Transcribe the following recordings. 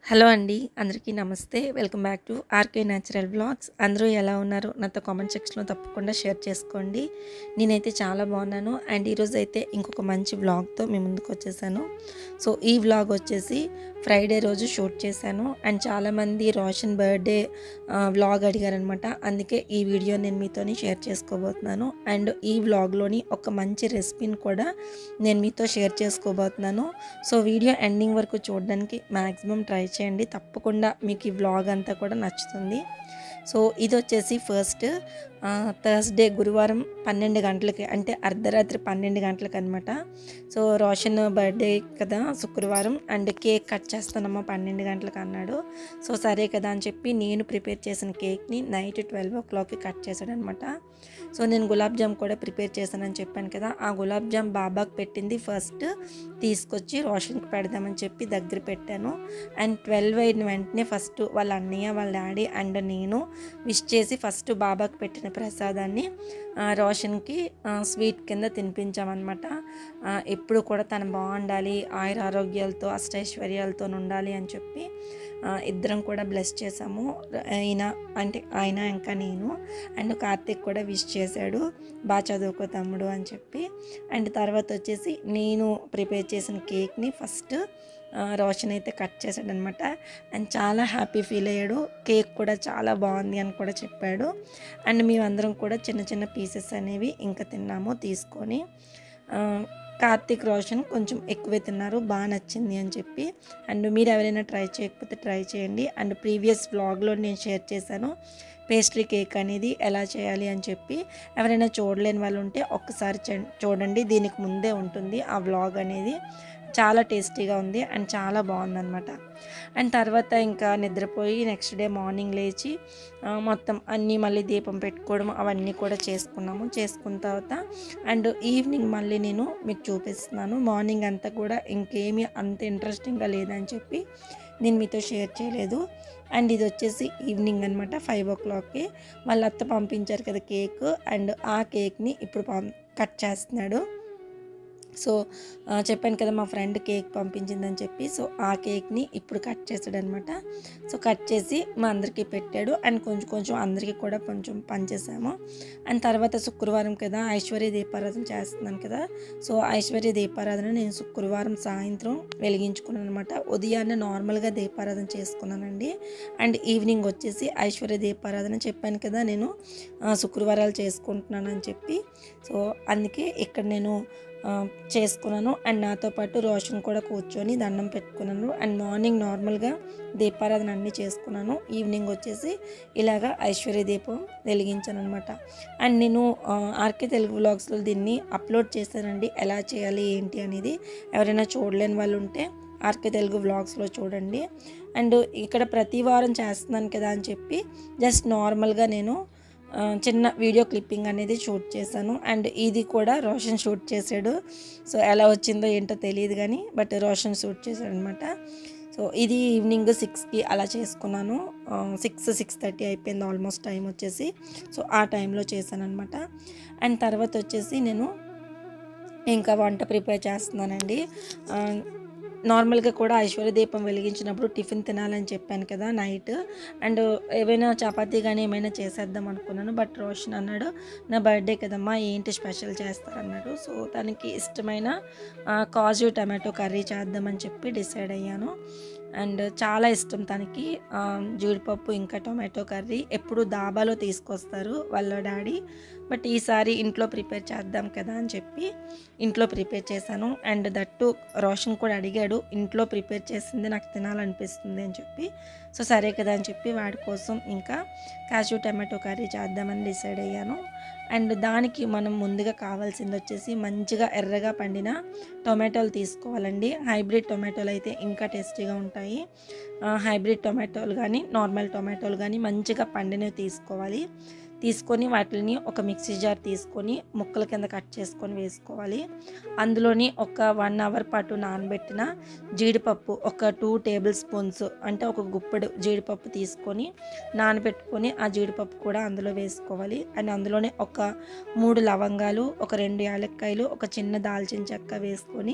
hello అండి అందరికీ నమస్తే welcome back to RK natural vlogs అందరూ ఎలా ఉన్నారు నాతో కామెంట్ సెక్షన్లో తప్పకుండా షేర్ చేసుకోండి నేనైతే చాలా బాగున్నాను అండ్ ఈరోజు అయితే ఇంకొక మంచి వ్లాగ్తో మీ ముందుకు వచ్చేసాను సో ఈ వ్లాగ్ వచ్చేసి ఫ్రైడే రోజు షూట్ చేశాను అండ్ చాలామంది రోషన్ బర్త్డే వ్లాగ్ అడిగారనమాట అందుకే ఈ వీడియో నేను మీతోని షేర్ చేసుకోబోతున్నాను అండ్ ఈ వ్లాగ్లోని ఒక మంచి రెసిపీని కూడా నేను మీతో షేర్ చేసుకోబోతున్నాను సో వీడియో ఎండింగ్ వరకు చూడడానికి మ్యాక్సిమం ట్రై చేయండి తప్పకుండా మీకు ఈ వ్లాగ్ అంతా కూడా నచ్చుతుంది సో ఇది వచ్చేసి ఫస్ట్ థర్స్డే గురువారం పన్నెండు గంటలకి అంటే అర్ధరాత్రి పన్నెండు గంటలకు అనమాట సో రోషన్ బర్త్డే కదా శుక్రవారం అండ్ కేక్ కట్ చేస్తానమ్మా పన్నెండు గంటలకు అన్నాడు సో సరే కదా అని చెప్పి నేను ప్రిపేర్ చేసిన కేక్ని నైట్ ట్వెల్వ్ ఓ క్లాక్కి కట్ చేశాడు అనమాట సో నేను గులాబ్ జామ్ కూడా ప్రిపేర్ చేశానని చెప్పాను కదా ఆ గులాబ్ జామ్ బాబాకి పెట్టింది ఫస్ట్ తీసుకొచ్చి రోషన్కి పెడదామని చెప్పి దగ్గర పెట్టాను అండ్ ట్వెల్వ్ అయిన వెంటనే ఫస్ట్ వాళ్ళ అన్నయ్య వాళ్ళ డాడీ అండ్ నేను విష్ చేసి ఫస్ట్ బాబాకి పెట్టిన ప్రసాదాన్ని ఆ, రోషన్కి ఆ, స్వీట్ కింద తినిపించామన్నమాట ఆ, ఎప్పుడు కూడా తను బాగుండాలి ఆయుర ఆరోగ్యాలతో అష్టైశ్వర్యాలతో ఉండాలి అని చెప్పి ఆ, ఇద్దరం కూడా బ్లెస్ చేసాము ఆయన అంటే ఆయన ఇంకా నేను అండ్ కార్తీక్ కూడా విష్ చేశాడు బాగా చదువుకో తమ్ముడు అని చెప్పి అండ్ తర్వాత వచ్చేసి నేను ప్రిపేర్ చేసిన కేక్ని ఫస్ట్ ఆ, రోషన్ అయితే కట్ చేశాడనమాట అండ్ చాలా హ్యాపీ ఫీల్ అయ్యాడు కేక్ కూడా చాలా బాగుంది అని కూడా చెప్పాడు అండ్ మేమందరం కూడా చిన్న చిన్న పీసెస్ అనేవి ఇంకా తిన్నాము తీసుకొని ఆ, కార్తీక్ రోషన్ కొంచెం ఎక్కువే తిన్నారు బాగా నచ్చింది అని చెప్పి అండ్ మీరు ఎవరైనా ట్రై చేయకపోతే ట్రై చేయండి అండ్ ప్రీవియస్ వ్లాగ్లో నేను షేర్ చేశాను పేస్ట్రీ కేక్ అనేది ఎలా చేయాలి అని చెప్పి ఎవరైనా చూడలేని వాళ్ళు ఉంటే ఒక్కసారి చ- చూడండి దీనికి ముందే ఉంటుంది ఆ వ్లాగ్ అనేది చాలా టేస్టీగా ఉంది అండ్ చాలా బాగుందన్నమాట అండ్ తర్వాత ఇంకా నిద్రపోయి నెక్స్ట్ డే మార్నింగ్ లేచి ఆ, మొత్తం అన్నీ మళ్ళీ దీపం పెట్టుకోవడం అవన్నీ కూడా చేసుకున్నాము చేసుకున్న తర్వాత అండ్ ఈవినింగ్ మళ్ళీ నేను మీకు చూపిస్తున్నాను మార్నింగ్ అంతా కూడా ఇంకేమీ అంత ఇంట్రెస్టింగ్గా లేదని చెప్పి నేను మీతో షేర్ చేయలేదు అండ్ ఇది వచ్చేసి ఈవినింగ్ అనమాట ఫైవ్ ఓ క్లాక్కి వాళ్ళ అత్త పంపించారు కదా కేక్ అండ్ ఆ కేక్ని ఇప్పుడు పం కట్ చేస్తున్నాడు సో ఆ, చెప్పాను కదా మా ఫ్రెండ్ కేక్ పంపించిందని చెప్పి సో ఆ కేక్ని ఇప్పుడు కట్ చేశాడు అనమాట సో కట్ చేసి మా అందరికీ పెట్టాడు అండ్ కొంచెం కొంచెం అందరికీ కూడా కొంచెం పనిచేసాము అండ్ తర్వాత శుక్రవారం కదా ఐశ్వర్య దీపారాధన చేస్తున్నాను కదా సో ఐశ్వర్య దీపారాధన నేను శుక్రవారం సాయంత్రం వెలిగించుకున్నాను అనమాట ఉదయాన్నే నార్మల్గా దీపారాధన చేసుకున్నానండి అండ్ ఈవినింగ్ వచ్చేసి ఐశ్వర్య దీపారాధన చెప్పాను కదా నేను ఆ, శుక్రవారాలు చేసుకుంటున్నాను అని చెప్పి సో అందుకే ఇక్కడ నేను ఆ, చేసుకున్నాను అండ్ నాతో పాటు రోషన్ కూడా కూర్చొని దండం పెట్టుకున్నాను అండ్ మార్నింగ్ నార్మల్గా దీపారాధన అన్నీ చేసుకున్నాను ఈవినింగ్ వచ్చేసి ఇలాగా ఐశ్వర్య దీపం వెలిగించాను అనమాట అండ్ నేను ఆ, ఆర్కే తెలుగు వ్లాగ్స్లో దీన్ని అప్లోడ్ చేశానండి ఎలా చేయాలి ఏంటి అనేది ఎవరైనా చూడలేని వాళ్ళు ఉంటే ఆర్కే తెలుగు వ్లాగ్స్లో చూడండి అండ్ ఇక్కడ ప్రతి వారం చేస్తున్నాను కదా అని చెప్పి జస్ట్ నార్మల్గా నేను ఆ, చిన్న వీడియో క్లిప్పింగ్ అనేది షూట్ చేశాను అండ్ ఇది కూడా రోషన్ షూట్ చేశాడు సో ఎలా వచ్చిందో ఏంటో తెలియదు కానీ బట్ రోషన్ షూట్ చేశాడు అనమాట సో ఇది ఈవినింగ్ సిక్స్కి అలా చేసుకున్నాను సిక్స్ సిక్స్ థర్టీ అయిపోయింది ఆల్మోస్ట్ టైం వచ్చేసి సో ఆ టైంలో చేశాను అనమాట అండ్ తర్వాత వచ్చేసి నేను ఇంకా వంట ప్రిపేర్ చేస్తున్నానండి ఆ, నార్మల్గా కూడా ఐశ్వర్య దీపం వెలిగించినప్పుడు టిఫిన్ తినాలని చెప్పాను కదా నైట్ అండ్ ఏవైనా చపాతీ కానీ ఏమైనా చేసేద్దాం అనుకున్నాను బట్ రోషన్ అన్నాడు నా బర్త్డే కదమ్మా ఏంటి స్పెషల్ చేస్తారన్నాడు సో తనకి ఇష్టమైన ఆ, కాజు టమాటో కర్రీ చేద్దామని చెప్పి డిసైడ్ అయ్యాను అండ్ చాలా ఇష్టం తనకి ఆ, జీడిపప్పు ఇంకా టొమాటో కర్రీ ఎప్పుడు దాబాలో తీసుకొస్తారు వాళ్ళ డాడీ బట్ ఈసారి ఇంట్లో ప్రిపేర్ చేద్దాం కదా అని చెప్పి ఇంట్లో ప్రిపేర్ చేశాను అండ్ దట్టు రోషన్ కూడా అడిగాడు ఇంట్లో ప్రిపేర్ చేసింది నాకు తినాలనిపిస్తుంది అని చెప్పి సో సరే కదా అని చెప్పి వాడి కోసం ఇంకా కాజు టమాటో కర్రీ చేద్దామని డిసైడ్ అయ్యాను అండ్ దానికి మనం ముందుగా కావాల్సింది వచ్చేసి మంచిగా ఎర్రగా పండిన టొమాటోలు తీసుకోవాలండి హైబ్రిడ్ టొమాటోలు అయితే ఇంకా టేస్టీగా ఉంటాయి ఆ, హైబ్రిడ్ టొమాటోలు కానీ నార్మల్ టొమాటోలు కానీ మంచిగా పండినవి తీసుకోవాలి తీసుకొని వాటిని ఒక మిక్సీ జార్ తీసుకొని ముక్కల కింద కట్ చేసుకొని వేసుకోవాలి అందులోని ఒక వన్ అవర్ పాటు నానబెట్టిన జీడిపప్పు ఒక టూ టేబుల్ స్పూన్స్ అంటే ఒక గుప్పెడు జీడిపప్పు తీసుకొని నానబెట్టుకొని ఆ జీడిపప్పు కూడా అందులో వేసుకోవాలి అండ్ అందులోనే ఒక మూడు లవంగాలు ఒక రెండు యాలక్కాయలు ఒక చిన్న దాల్చిన చెక్క వేసుకొని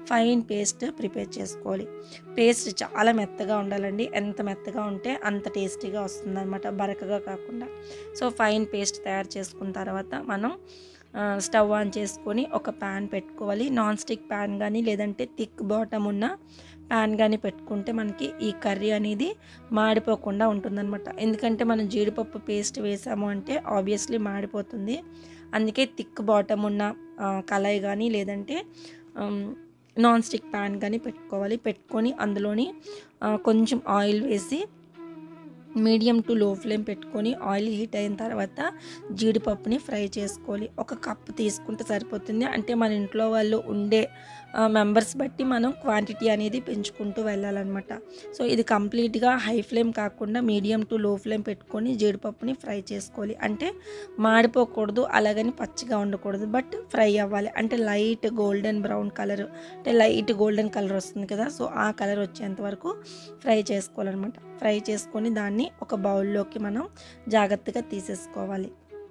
ఫైన్ పేస్ట్ ప్రిపేర్ చేసుకోవాలి పేస్ట్ చాలా మెత్తగా ఉండాలండి ఎంత మెత్తగా ఉంటే అంత టేస్టీగా వస్తుంది అనమాట బరకగా కాకుండా సో ఫైన్ పేస్ట్ తయారు చేసుకున్న తర్వాత మనం ఆ, స్టవ్ ఆన్ చేసుకొని ఒక ప్యాన్ పెట్టుకోవాలి నాన్ స్టిక్ ప్యాన్ కానీ లేదంటే థిక్ బాటమ్ ఉన్న ప్యాన్ కానీ పెట్టుకుంటే మనకి ఈ కర్రీ అనేది మాడిపోకుండా ఉంటుందన్నమాట ఎందుకంటే మనం జీడిపప్పు పేస్ట్ వేసాము అంటే ఆబ్వియస్లీ మాడిపోతుంది అందుకే థిక్ బాటమ్ ఉన్న ఆ, కళాయి కానీ లేదంటే ఆమ్, నాన్ స్టిక్ ప్యాన్ కానీ పెట్టుకోవాలి పెట్టుకొని అందులోని ఆ, కొంచెం ఆయిల్ వేసి మీడియం టు లో ఫ్లేమ్ పెట్టుకొని ఆయిల్ హీట్ అయిన తర్వాత జీడిపప్పుని ఫ్రై చేసుకోవాలి ఒక కప్పు తీసుకుంటే సరిపోతుంది అంటే మన ఇంట్లో వాళ్ళు ఉండే మెంబర్స్ బట్టి మనం క్వాంటిటీ అనేది పెంచుకుంటూ వెళ్ళాలన్నమాట సో ఇది కంప్లీట్గా హై ఫ్లేమ్ కాకుండా మీడియం టు లో ఫ్లేమ్ పెట్టుకొని జీడిపప్పుని ఫ్రై చేసుకోవాలి అంటే మాడిపోకూడదు అలాగని పచ్చిగా ఉండకూడదు బట్ ఫ్రై అవ్వాలి అంటే లైట్ గోల్డెన్ బ్రౌన్ కలర్ అంటే లైట్ గోల్డెన్ కలర్ వస్తుంది కదా సో ఆ కలర్ వచ్చేంత వరకు ఫ్రై చేసుకోవాలన్నమాట ఫ్రై చేసుకొని దాన్ని ఒక బౌల్లోకి మనం జాగ్రత్తగా తీసేసుకోవాలి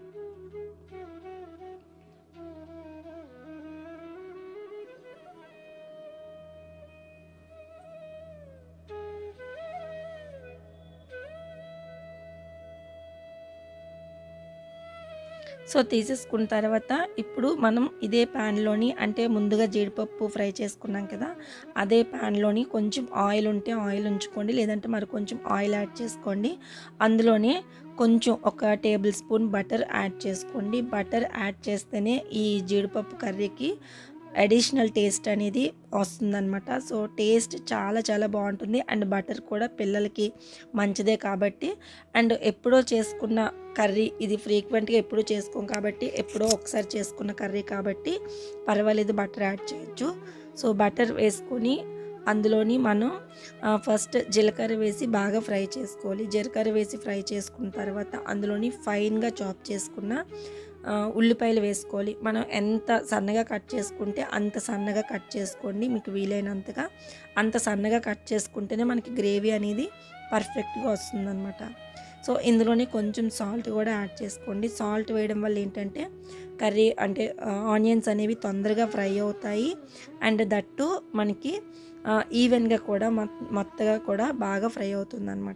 సో తీసేసుకున్న తర్వాత ఇప్పుడు మనం ఇదే ప్యాన్లోని అంటే ముందుగా జీడిపప్పు ఫ్రై చేసుకున్నాం కదా అదే ప్యాన్లోని కొంచెం ఆయిల్ ఉంటే ఆయిల్ ఉంచుకోండి లేదంటే మరి కొంచెం ఆయిల్ యాడ్ చేసుకోండి అందులోనే కొంచెం ఒక టేబుల్ స్పూన్ బటర్ యాడ్ చేసుకోండి బటర్ యాడ్ చేస్తేనే ఈ జీడిపప్పు కర్రీకి అడిషనల్ టేస్ట్ అనేది వస్తుందన్నమాట సో టేస్ట్ చాలా చాలా బాగుంటుంది అండ్ బటర్ కూడా పిల్లలకి మంచిదే కాబట్టి అండ్ ఎప్పుడో చేసుకున్న కర్రీ ఇది ఫ్రీక్వెంట్గా ఎప్పుడూ చేసుకోం కాబట్టి ఎప్పుడో ఒకసారి చేసుకున్న కర్రీ కాబట్టి పర్వాలేదు బటర్ యాడ్ చేయొచ్చు సో బటర్ వేసుకొని అందులోని మనం ఆ, ఫస్ట్ జీలకర్ర వేసి బాగా ఫ్రై చేసుకోవాలి జీలకర్ర వేసి ఫ్రై చేసుకున్న తర్వాత అందులోని ఫైన్గా చాప్ చేసుకున్న ఆ, ఉల్లిపాయలు వేసుకోవాలి మనం ఎంత సన్నగా కట్ చేసుకుంటే అంత సన్నగా కట్ చేసుకోండి మీకు వీలైనంతగా అంత సన్నగా కట్ చేసుకుంటేనే మనకి గ్రేవీ అనేది పర్ఫెక్ట్గా వస్తుందన్నమాట సో ఇందులోనే కొంచెం సాల్ట్ కూడా యాడ్ చేసుకోండి సాల్ట్ వేయడం వల్ల ఏంటంటే కర్రీ అంటే ఆనియన్స్ అనేవి తొందరగా ఫ్రై అవుతాయి అండ్ దట్టు మనకి ఈవెన్గా కూడా మొ- మొత్తగా కూడా బాగా ఫ్రై అవుతుంది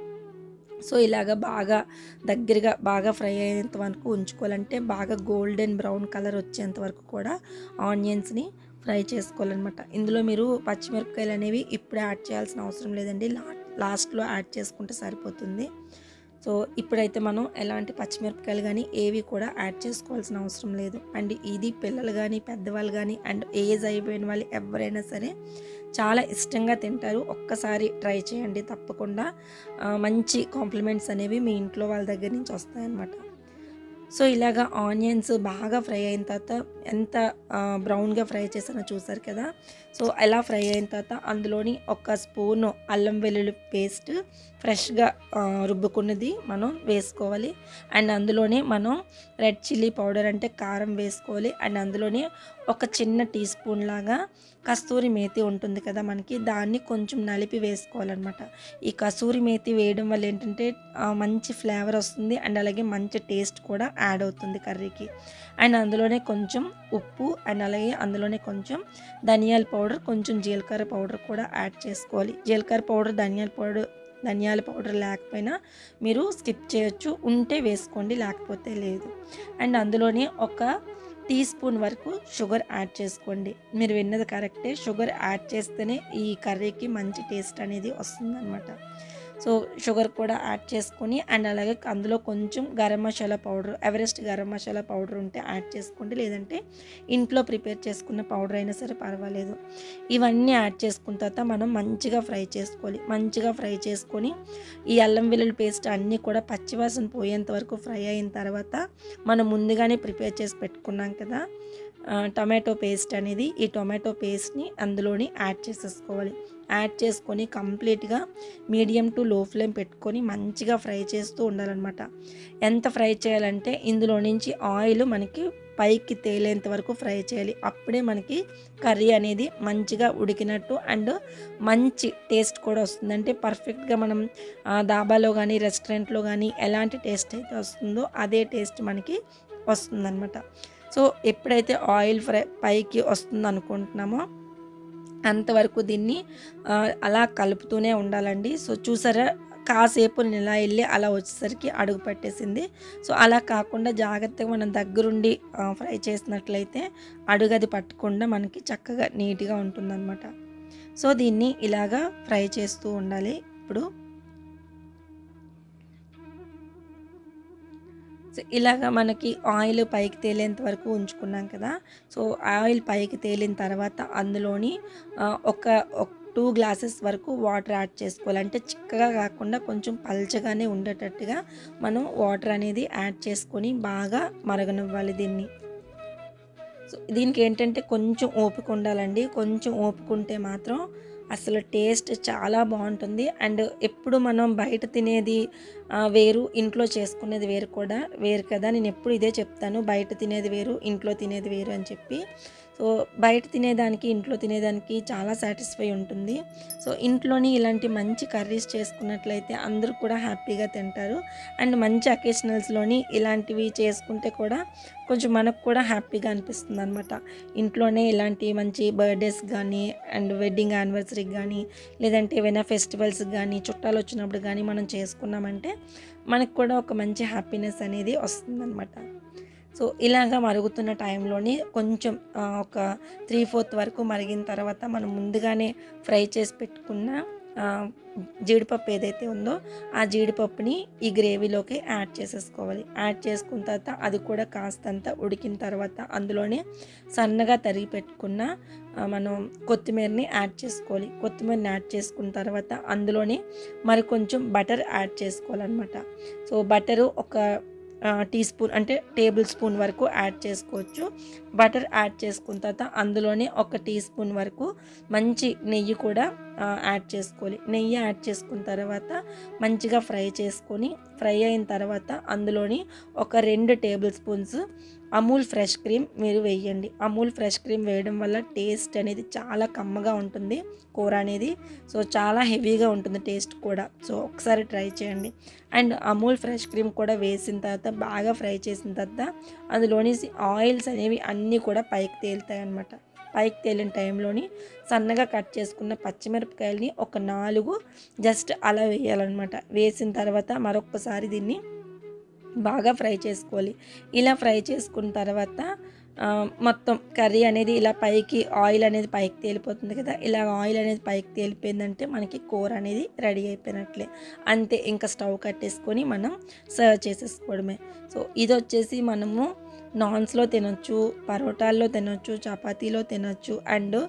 సో ఇలాగ బాగా దగ్గరగా బాగా ఫ్రై అయ్యేంత వరకు ఉంచుకోవాలంటే బాగా గోల్డెన్ బ్రౌన్ కలర్ వచ్చేంత వరకు కూడా ఆనియన్స్ని ఫ్రై చేసుకోవాలన్నమాట ఇందులో మీరు పచ్చిమిరపకాయలు అనేవి ఇప్పుడు యాడ్ చేయాల్సిన అవసరం లేదండి లా లాస్ట్లో యాడ్ చేసుకుంటే సరిపోతుంది సో ఇప్పుడైతే మనం ఎలాంటి పచ్చిమిరపకాయలు కానీ ఏవి కూడా యాడ్ చేసుకోవాల్సిన అవసరం లేదు అండ్ ఇది పిల్లలు కానీ పెద్దవాళ్ళు కానీ అండ్ ఏజ్ అయిపోయిన వాళ్ళు ఎవరైనా సరే చాలా ఇష్టంగా తింటారు ఒక్కసారి ట్రై చేయండి తప్పకుండా ఆ, మంచి కాంప్లిమెంట్స్ అనేవి మీ ఇంట్లో వాళ్ళ దగ్గర నుంచి వస్తాయన్నమాట సో ఇలాగా ఆనియన్స్ బాగా ఫ్రై అయిన తర్వాత ఎంత బ్రౌన్గా ఫ్రై చేసానో చూసారు కదా సో అలా ఫ్రై అయిన తర్వాత అందులోని ఒక స్పూను అల్లం వెల్లుల్లి పేస్ట్ ఫ్రెష్గా ఆ, రుబ్బుకున్నది మనం వేసుకోవాలి అండ్ అందులోనే మనం రెడ్ చిల్లీ పౌడర్ అంటే కారం వేసుకోవాలి అండ్ అందులోనే ఒక చిన్న టీ స్పూన్ లాగా కస్తూరి మేతి ఉంటుంది కదా మనకి దాన్ని కొంచెం నలిపి వేసుకోవాలన్నమాట ఈ కసూరి మేతి వేయడం వల్ల ఏంటంటే ఆ, మంచి ఫ్లేవర్ వస్తుంది అండ్ అలాగే మంచి టేస్ట్ కూడా యాడ్ అవుతుంది కర్రీకి అండ్ అందులోనే కొంచెం ఉప్పు అండ్ అలాగే అందులోనే కొంచెం ధనియాల పౌడర్ కొంచెం జీలకర్ర పౌడర్ కూడా యాడ్ చేసుకోవాలి జీలకర్ర పౌడర్ ధనియాల పౌడర్ ధనియాల పౌడర్ లేకపోయినా మీరు స్కిప్ చేయొచ్చు ఉంటే వేసుకోండి లేకపోతే లేదు అండ్ అందులోనే ఒక టీ స్పూన్ వరకు షుగర్ యాడ్ చేసుకోండి మీరు విన్నది కరెక్టే షుగర్ యాడ్ చేస్తేనే ఈ కర్రీకి మంచి టేస్ట్ అనేది వస్తుందన్నమాట సో షుగర్ కూడా యాడ్ చేసుకొని అండ్ అలాగే అందులో కొంచెం garam masala powder Everest garam masala powder ఉంటే యాడ్ చేసుకోండి లేదంటే ఇంట్లో ప్రిపేర్ చేసుకున్న పౌడర్ అయినా సరే పర్వాలేదు ఇవన్నీ యాడ్ చేసుకున్న తర్వాత మనం మంచిగా ఫ్రై చేసుకోవాలి మంచిగా ఫ్రై చేసుకొని ఈ అల్లం వెల్లుల్లి పేస్ట్ అన్నీ కూడా పచ్చివాసన పోయేంత వరకు ఫ్రై అయిన తర్వాత మనం ముందుగానే ప్రిపేర్ చేసి పెట్టుకున్నాం కదా ఆ, టొమాటో పేస్ట్ అనేది ఈ టొమాటో పేస్ట్ని అందులోని యాడ్ చేసేసుకోవాలి యాడ్ చేసుకొని కంప్లీట్గా మీడియం టు లో ఫ్లేమ్ పెట్టుకొని మంచిగా ఫ్రై చేస్తూ ఉండాలన్నమాట ఎంత ఫ్రై చేయాలంటే ఇందులో నుంచి ఆయిల్ మనకి పైకి తేలేంత వరకు ఫ్రై చేయాలి అప్పుడే మనకి కర్రీ అనేది మంచిగా ఉడికినట్టు అండ్ మంచి టేస్ట్ కూడా వస్తుంది అంటే పర్ఫెక్ట్గా మనం ఆ, దాబాలో కానీ రెస్టారెంట్లో కానీ ఎలాంటి టేస్ట్ అయితే వస్తుందో అదే టేస్ట్ మనకి వస్తుందన్నమాట సో ఎప్పుడైతే ఆయిల్ ఫ్రై పైకి వస్తుంది అనుకుంటున్నామో అంతవరకు దీన్ని ఆ, అలా కలుపుతూనే ఉండాలండి సో చూసారా కాసేపు నేను ఇలా వెళ్ళి అలా వచ్చేసరికి అడుగు పట్టేసింది సో అలా కాకుండా జాగ్రత్తగా మనం దగ్గరుండి ఆ, ఫ్రై చేసినట్లయితే అడుగు అది పట్టకుండా మనకి చక్కగా నీట్గా ఉంటుందన్నమాట సో దీన్ని ఇలాగా ఫ్రై చేస్తూ ఉండాలి ఇప్పుడు సో ఇలాగా మనకి ఆయిల్ పైకి తేలేంత వరకు ఉంచుకున్నాం కదా సో ఆయిల్ పైకి తేలిన తర్వాత అందులోని ఆ, ఒక ఒక టూ గ్లాసెస్ వరకు వాటర్ యాడ్ చేసుకోవాలి అంటే చిక్కగా కాకుండా కొంచెం పల్చగానే ఉండేటట్టుగా మనం వాటర్ అనేది యాడ్ చేసుకొని బాగా మరగనివ్వాలి దీన్ని సో దీనికి ఏంటంటే కొంచెం ఓపిక ఉండాలండి కొంచెం ఓపిక ఉంటే మాత్రం అసలు టేస్ట్ చాలా బాగుంటుంది అండ్ ఎప్పుడు మనం బయట తినేది ఆ, వేరు ఇంట్లో చేసుకునేది వేరు కూడా వేరు కదా నేను ఎప్పుడు ఇదే చెప్తాను బయట తినేది వేరు ఇంట్లో తినేది వేరు అని చెప్పి సో బయట తినేదానికి ఇంట్లో తినేదానికి చాలా సాటిస్ఫై ఉంటుంది సో ఇంట్లోని ఇలాంటి మంచి కర్రీస్ చేసుకున్నట్లయితే అందరూ కూడా హ్యాపీగా తింటారు అండ్ మంచి అకేషనల్స్లోని ఇలాంటివి చేసుకుంటే కూడా కొంచెం మనకు కూడా హ్యాపీగా అనిపిస్తుంది అనమాట ఇంట్లోనే ఇలాంటి మంచి బర్త్డేస్ కానీ అండ్ వెడ్డింగ్ యానివర్సరీకి కానీ లేదంటే ఏవైనా ఫెస్టివల్స్కి కానీ చుట్టాలు వచ్చినప్పుడు కానీ మనం చేసుకున్నామంటే మనకు కూడా ఒక మంచి హ్యాపీనెస్ అనేది వస్తుందన్నమాట సో ఇలాగా మరుగుతున్న టైంలోని కొంచెం ఆ, ఒక త్రీ ఫోర్త్ వరకు మరిగిన తర్వాత మనం ముందుగానే ఫ్రై చేసి పెట్టుకున్న ఆ, జీడిపప్పు ఏదైతే ఉందో ఆ జీడిపప్పుని ఈ గ్రేవీలోకి యాడ్ చేసేసుకోవాలి యాడ్ చేసుకున్న తర్వాత అది కూడా కాస్తంత ఉడికిన తర్వాత అందులోనే సన్నగా తరిగి పెట్టుకున్న ఆ, మనం కొత్తిమీరని యాడ్ చేసుకోవాలి కొత్తిమీరని యాడ్ చేసుకున్న తర్వాత అందులోనే మరి కొంచెం బటర్ యాడ్ చేసుకోవాలన్నమాట సో బటరు ఒక ఆ, టీ స్పూన్ అంటే టేబుల్ స్పూన్ వరకు యాడ్ చేసుకోవచ్చు బటర్ యాడ్ చేసుకున్న తర్వాత అందులోనే ఒక టీ స్పూన్ వరకు మంచి నెయ్యి కూడా ఆ, యాడ్ చేసుకోవాలి నెయ్యి యాడ్ చేసుకున్న తర్వాత మంచిగా ఫ్రై చేసుకొని ఫ్రై అయిన తర్వాత అందులోని ఒక రెండు tablespoons Amul fresh cream మీరు వేయండి అమూల్ ఫ్రెష్ క్రీమ్ వేయడం వల్ల టేస్ట్ అనేది చాలా కమ్మగా ఉంటుంది కూర అనేది సో చాలా హెవీగా ఉంటుంది టేస్ట్ కూడా సో ఒకసారి ట్రై చేయండి అండ్ అమూల్ ఫ్రెష్ క్రీమ్ కూడా వేసిన తర్వాత బాగా ఫ్రై చేసిన తర్వాత అందులోని ఆయిల్స్ అనేవి అన్నీ కూడా పైకి తేలుతాయి అన్నమాట పైకి తేలిన టైంలోని సన్నగా కట్ చేసుకున్న పచ్చిమిరపకాయలని ఒక నాలుగు జస్ట్ అలా వేయాలన్నమాట వేసిన తర్వాత మరొకసారి దీన్ని బాగా ఫ్రై చేసుకోవాలి ఇలా ఫ్రై చేసుకున్న తర్వాత ఆ, మొత్తం కర్రీ అనేది ఇలా పైకి ఆయిల్ అనేది పైకి తేలిపోతుంది కదా ఇలా ఆయిల్ అనేది పైకి తేలిపోయిందంటే మనకి కూర అనేది రెడీ అయిపోయినట్లే అంతే ఇంకా స్టవ్ కట్టేసుకొని మనం సర్వ్ చేసేసుకోవడమే సో ఇది వచ్చేసి మనము నాన్స్లో తినొచ్చు పరోటాల్లో తినొచ్చు చపాతీలో తినొచ్చు అండ్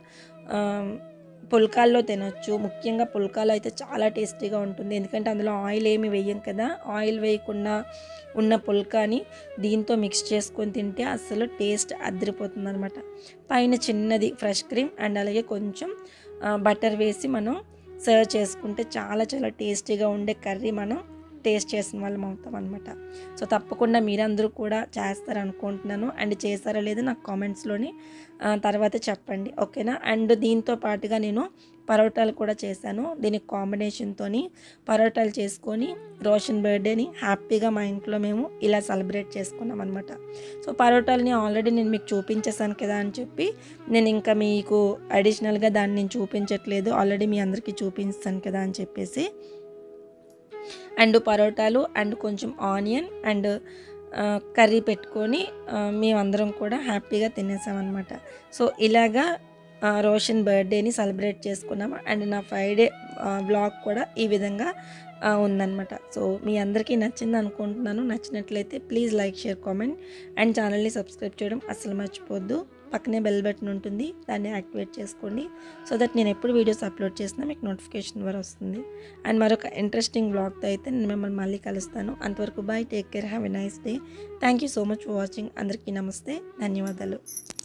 పుల్కాల్లో తినొచ్చు ముఖ్యంగా పుల్కాలు అయితే చాలా టేస్టీగా ఉంటుంది ఎందుకంటే అందులో ఆయిల్ ఏమి వేయం కదా ఆయిల్ వేయకుండా ఉన్న పుల్కాని దీంతో మిక్స్ చేసుకొని తింటే అసలు టేస్ట్ అదిరిపోతుంది అనమాట పైన చిన్నది ఫ్రెష్ క్రీమ్ అండ్ అలాగే కొంచెం బటర్ వేసి మనం సర్వ్ చేసుకుంటే చాలా చాలా టేస్టీగా ఉండే కర్రీ మనం టేస్ట్ చేసిన వాళ్ళం అవుతాం అనమాట సో తప్పకుండా మీరందరూ కూడా చేస్తారు అనుకుంటున్నాను అండ్ చేస్తారో లేదో నాకు కామెంట్స్లోని తర్వాత చెప్పండి ఓకేనా అండ్ దీంతో పాటుగా నేను పరోటాలు కూడా చేశాను దీనికి కాంబినేషన్తోని పరోటాలు చేసుకొని రోషన్ బర్త్డేని హ్యాపీగా మా ఇంట్లో మేము ఇలా సెలబ్రేట్ చేసుకున్నాం అనమాట సో పరోటాలని ఆల్రెడీ నేను మీకు చూపించేసాను కదా అని చెప్పి నేను ఇంకా మీకు అడిషనల్గా దాన్ని నేను చూపించట్లేదు ఆల్రెడీ మీ అందరికీ చూపిస్తాను కదా అని చెప్పేసి అండ్ పరోటాలు అండ్ కొంచెం ఆనియన్ అండ్ ఆ, కర్రీ పెట్టుకొని ఆ, మేమందరం కూడా హ్యాపీగా తినేసామన్నమాట సో ఇలాగా ఆ, రోషన్ బర్త్డేని సెలబ్రేట్ చేసుకున్నాము అండ్ నా ఫ్రైడే బ్లాగ్ కూడా ఈ విధంగా ఆ, ఉందన్నమాట సో మీ అందరికీ నచ్చింది అనుకుంటున్నాను నచ్చినట్లయితే please like share comment and ఛానల్ని సబ్స్క్రైబ్ చేయడం అస్సలు మర్చిపోద్దు పక్కనే బెల్ బటన్ ఉంటుంది దాన్ని యాక్టివేట్ చేసుకోండి సో దట్ నేను ఎప్పుడు వీడియోస్ అప్లోడ్ చేసినా మీకు నోటిఫికేషన్ ద్వారా వస్తుంది అండ్ మరొక ఇంట్రెస్టింగ్ బ్లాగ్తో అయితే నేను మిమ్మల్ని మళ్ళీ కలుస్తాను అంతవరకు bye take care have a nice day thank you so much for watching అందరికీ నమస్తే ధన్యవాదాలు